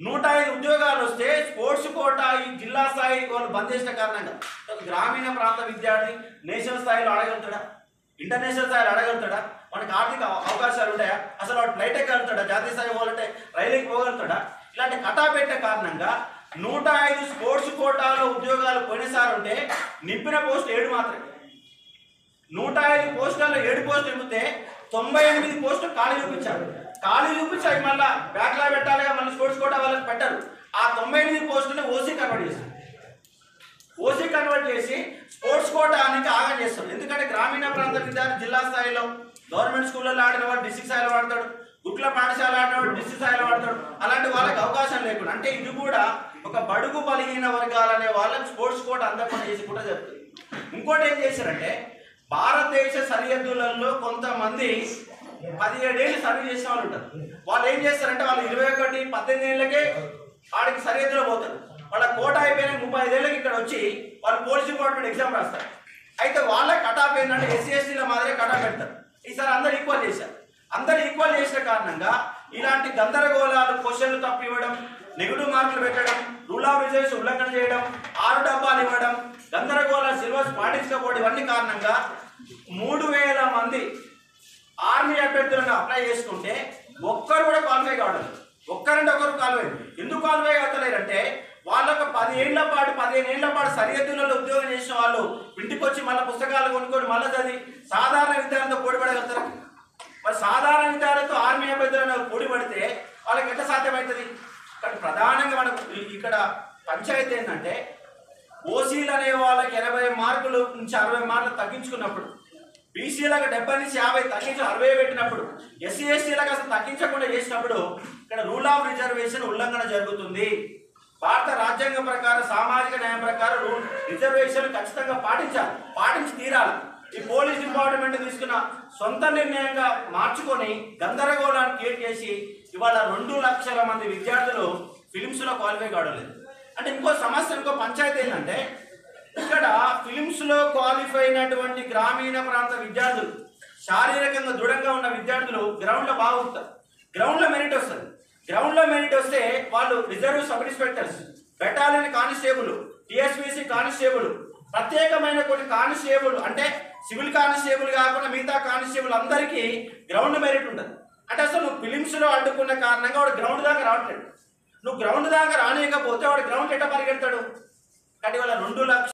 నూట ఐదు ఉద్యోగాలు వస్తే స్పోర్ట్స్ కోట ఈ జిల్లా స్థాయి వాళ్ళు బంద్ చేసిన కారణంగా ఒక గ్రామీణ ప్రాంత విద్యార్థి నేషనల్ స్థాయిలో అడగలుగుతాడా ఇంటర్నేషనల్ స్థాయిలో అడగలుగుతాడా మనకి ఆర్థిక అవ- అవకాశాలు ఉంటాయా అసలు వాడు ఫ్లైట్ ఎక్కగలుగుతాడా జాతీయ స్థాయి పోవాలంటే రైలుకి పోగలుగుతాడా ఇలాంటి కటా పెట్టే కారణంగా నూట ఐదు స్పోర్ట్స్ కోటాలో ఉద్యోగాలు పోయినసారి ఉంటే నింపిన పోస్ట్ ఏడు మాత్రమే నూట ఐదు పోస్టులలో ఏడు పోస్టులు నింపితే తొంభై ఎనిమిది పోస్టులు ఖాళీ చూపించారు ఖాళీ చూపించి అవి మళ్ళీ బ్యాక్లా పెట్టాలిగా మళ్ళీ స్పోర్ట్స్ కోటా వాళ్ళకి పెట్టరు ఆ తొంభై ఎనిమిది పోస్టులను ఓసీ కన్వర్ట్ చేశారు ఓసీ కన్వర్ట్ చేసి స్పోర్ట్స్ కోటా అనేది ఆగా చేస్తారు ఎందుకంటే గ్రామీణ ప్రాంత విద్యార్థి జిల్లా స్థాయిలో గవర్నమెంట్ స్కూళ్ళలో ఆడిన వాడు డిస్ట్రిక్ట్ స్థాయిలో ఆడతాడు గుట్ల పాఠశాల ఆడినవాడు డిస్ట్రిక్ట్ స్థాయిలో ఆడతాడు అలాంటి వాళ్ళకి అవకాశం లేకుండా అంటే ఇది కూడా ఒక బడుగు బలిహీన వర్గాలనే వాళ్ళకి స్పోర్ట్స్ కోట అందకుండా చేసి కూడా జరుగుతుంది ఇంకోటి ఏం చేశారంటే భారతదేశ సరిహద్దులలో కొంతమంది పదిహేడేళ్ళు సర్వీస్ చేసిన వాళ్ళు ఉంటారు వాళ్ళు ఏం చేస్తారంటే వాళ్ళు ఇరవై ఒకటి పద్దెనిమిది ఏళ్ళకే ఆడికి సరిహద్దులో పోతారు వాళ్ళ కోట అయిపోయిన ముప్పై ఐదేళ్ళకి ఇక్కడ వచ్చి వాళ్ళు పోలీస్ డిపార్ట్మెంట్ ఎగ్జామ్ రాస్తారు అయితే వాళ్ళ కటాఫ్ ఏంటంటే ఎస్సీ ఎస్టీల మాదిరి కటాఫ్ పెడతారు ఈసారి అందరు ఈక్వల్ చేశారు అందరు ఈక్వల్ చేసిన కారణంగా ఇలాంటి గందరగోళాలు క్వశ్చన్లు తప్పి ఇవ్వడం నెగిటివ్ మార్కులు పెట్టడం రూల్ ఆఫ్ రిజర్వ్స్ ఉల్లంఘన చేయడం ఆరు డబ్బాలు ఇవ్వడం గందరగోళ సిలబస్ పాటించకపోవడం ఇవన్నీ కారణంగా మూడు వేల మంది ఆర్మీ అభ్యర్థులను అప్లై చేసుకుంటే ఒక్కరు కూడా క్వాలిఫై కావడం లేదు. ఒక్కరంటే ఒకరు క్వాలిఫై ఎందుకు క్వాలిఫై అవుతలేరంటే వాళ్ళొక పది ఏళ్ల పాటు పదిహేను ఏళ్ల పాటు సరిహద్దులలో ఉద్యోగం చేసిన వాళ్ళు ఇంటికి వచ్చి మళ్ళీ పుస్తకాలు కొనుక్కొని మళ్ళీ చదివి సాధారణ విద్యార్థులతో పోటీ పడగలుగుతారు మరి సాధారణ విద్యార్థులతో ఆర్మీ అభ్యర్థులను పోటీ పడితే వాళ్ళకి ఎట్లా సాధ్యమవుతుంది కానీ ప్రధానంగా మనకు ఈ- ఇక్కడ పంచాయతీ ఏంటంటే ఓసీలు అనే వాళ్ళకి ఎనభై మార్కులు నుంచి అరవై మార్కులు తగ్గించుకున్నప్పుడు బీసీలకు డెబ్బై నుంచి యాభై తగ్గించి అరవై పెట్టినప్పుడు ఎస్సీ ఎస్టీలకు అసలు తగ్గించకుండా చేసినప్పుడు ఇక్కడ రూల్ ఆఫ్ రిజర్వేషన్ ఉల్లంఘన జరుగుతుంది భారత రాజ్యాంగం ప్రకారం సామాజిక న్యాయం ప్రకారం రూల్ రిజర్వేషన్ ఖచ్చితంగా పాటించాలి పాటించి తీరాలి ఈ పోలీస్ డిపార్ట్మెంట్ తీసుకున్న సొంత నిర్ణయంగా మార్చుకొని గందరగోళాన్ని క్రియేట్ చేసి ఇవాళ రెండు లక్షల మంది విద్యార్థులు ఫిలిమ్స్ లో క్వాలిఫై కావడం లేదు అంటే ఇంకో సమస్య ఇంకో పంచాయతీ ఏంటంటే ఇక్కడ ఫిలిమ్స్ లో క్వాలిఫై అయినటువంటి గ్రామీణ ప్రాంత విద్యార్థులు శారీరకంగా దృఢంగా ఉన్న విద్యార్థులు గ్రౌండ్ లో బాగుంటారు గ్రౌండ్ లో మెరిట్ వస్తుంది గ్రౌండ్ లో మెరిట్ వస్తే వాళ్ళు reserve sub inspectors battalion constable TSPC constable ప్రత్యేకమైన కొన్ని కానిస్టేబుల్ అంటే సివిల్ కానిస్టేబుల్ కాకుండా మిగతా కానిస్టేబుల్ అందరికీ గ్రౌండ్ మెరిట్ ఉంటుంది అంటే అసలు నువ్వు ఫిలిమ్స్ లో అడ్డుకున్న కారణంగా వాడు గ్రౌండ్ దాకా రావట్లేదు నువ్వు గ్రౌండ్ దాకా రానియకపోతే వాడు గ్రౌండ్ ఎట్లా పరిగెడతాడు కాబట్టి వాళ్ళ రెండు లక్ష